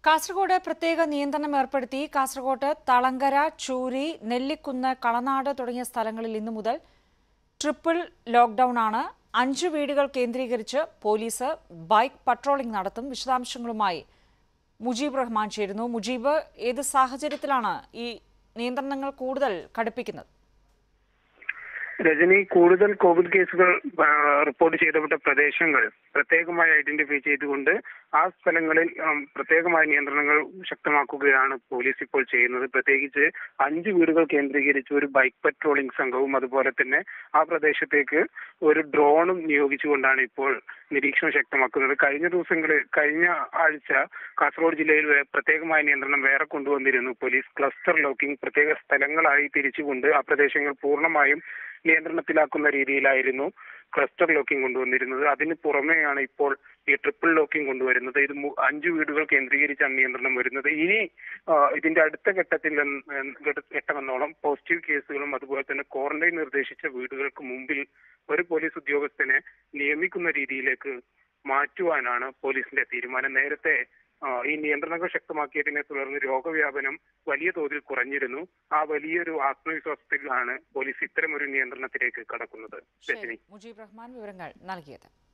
കാസർഗോഡ് പ്രത്യേക നിയന്ത്രണം ഏർപ്പെടുത്തി കാസർഗോഡ് തളങ്കര ചൂരി നെല്ലിക്കുന്ന് കളനാട് തുടങ്ങിയ സ്ഥലങ്ങളിൽ ഇന്നു മുതൽ ട്രിപ്പിൾ ലോക്ക്ഡൌൺ ആണ് അഞ്ചു വീടുകൾ കേന്ദ്രീകരിച്ച് പോലീസ് ബൈക്ക് പട്രോളിംഗ് നടത്തും വിശദാംശങ്ങളുമായി മുജീബ് റഹ്മാൻ ചേരുന്നു മുജീബ് ഏത് സാഹചര്യത്തിലാണ് ഈ നിയന്ത്രണങ്ങൾ കൂടുതൽ കടുപ്പിക്കുന്നത് രജനി കൂടുതൽ കോവിഡ് കേസുകൾ ആ, റിപ്പോർട്ട് ചെയ്തപ്പെട്ട പ്രദേശങ്ങൾ പ്രത്യേകമായി ഐഡന്റിഫൈ ചെയ്തുകൊണ്ട് ആ സ്ഥലങ്ങളിൽ ഉം, പ്രത്യേകമായ നിയന്ത്രണങ്ങൾ ശക്തമാക്കുകയാണ് പോലീസ് ഇപ്പോൾ ചെയ്യുന്നത് പ്രത്യേകിച്ച് അഞ്ച് വീടുകൾ കേന്ദ്രീകരിച്ച് ഒരു ബൈക്ക് പട്രോളിംഗ് സംഘവും അതുപോലെ തന്നെ ആ പ്രദേശത്തേക്ക് ഒരു ഡ്രോണും നിയോഗിച്ചുകൊണ്ടാണ് ഇപ്പോൾ നിരീക്ഷണം ശക്തമാക്കുന്നത് കഴിഞ്ഞ ദിവസങ്ങളിൽ കഴിഞ്ഞ ആഴ്ച കാസർഗോഡ് ജില്ലയിൽ വേ- പ്രത്യേകമായ നിയന്ത്രണം വേറെ കൊണ്ടുവന്നിരുന്നു പോലീസ് ക്ലസ്റ്റർ ലോക്കിംഗ് പ്രത്യേക സ്ഥലങ്ങളായി തിരിച്ചുകൊണ്ട് ആ പ്രദേശങ്ങൾ പൂർണ്ണമായും നിയന്ത്രണത്തിലാക്കുന്ന രീതിയിലായിരുന്നു ക്ലസ്റ്റർ ലോക്കിംഗ് കൊണ്ടുവന്നിരുന്നത് അതിന് പുറമെയാണ് ഇപ്പോൾ ഈ ട്രിപ്പിൾ ലോക്കിംഗ് കൊണ്ടുവരുന്നത് ഇത് മു- അഞ്ച് വീടുകൾ കേന്ദ്രീകരിച്ചാണ് നിയന്ത്രണം വരുന്നത് ഇനി ആ, ഇതിന്റെ അടുത്ത ഘട്ടത്തിൽ എന്ന് എന്ന് ഘട്ട- ഘട്ടമെന്നോളം പോസിറ്റീവ് കേസുകളും അതുപോലെ തന്നെ ക്വാറന്റൈൻ നിർദ്ദേശിച്ച വീടുകൾക്ക് മുമ്പിൽ ഒരു പോലീസ് ഉദ്യോഗസ്ഥനെ നിയമിക്കുന്ന രീതിയിലേക്ക് മാറ്റുവാനാണ് പോലീസിന്റെ തീരുമാനം നേരത്തെ ആ, ഈ നിയന്ത്രണങ്ങൾ ശക്തമാക്കിയതിനെ തുടർന്ന് രോഗവ്യാപനം വലിയ തോതിൽ കുറഞ്ഞിരുന്നു ആ വലിയൊരു ആത്മവിശ്വാസത്തിലാണ് പോലീസ് ഇത്തരം ഒരു നിയന്ത്രണത്തിലേക്ക് കടക്കുന്നത് ശരി രജനി മുജീബ് റഹ്മാൻ വിവരങ്ങൾ നൽകിയത്